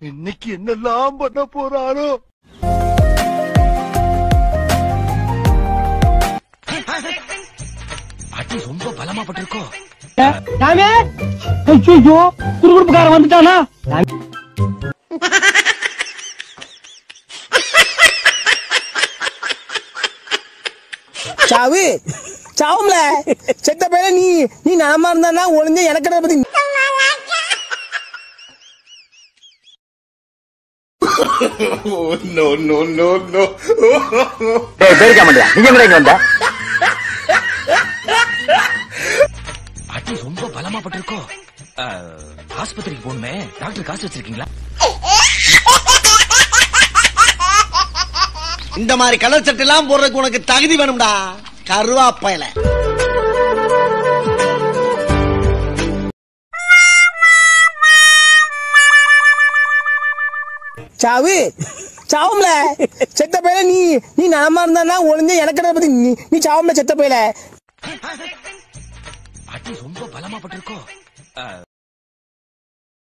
இன்னைக்கு என்னெல்லாம் பண்ண போறாரோ அடி ரொம்ப பலமா பட்டிருக்கோ சாமி ஐயோ குறுகுறுப்புக்காரன் வந்துட்டானா சாவு சாவும்ல செத்த பையல நீ நீ நலமா இருந்தா ஒளிஞ்ச எனக்கு என்ன பத்தி பேருக்க மாட்டியா நீங்க கூட இங்க வந்த அடி ரொம்ப பலமா பட்டிருக்கோ ஆஸ்பத்திரிக்கு போகணுமே டாக்டர் காசு வச்சிருக்கீங்களா இந்த மாதிரி கலர் சட்டை எல்லாம் போடுறதுக்கு உனக்கு தகுதி வேணும்டா கருவாப்பையில சாவு சாவும்ல செத்த பையல நீ நீ நலமா இருந்தா ஒளிஞ்ச எனக்கு என்ன பத்தி நீ நீ சாவும்ல செத்த பையல அடி ரொம்ப பலமா பட்டிருக்கோ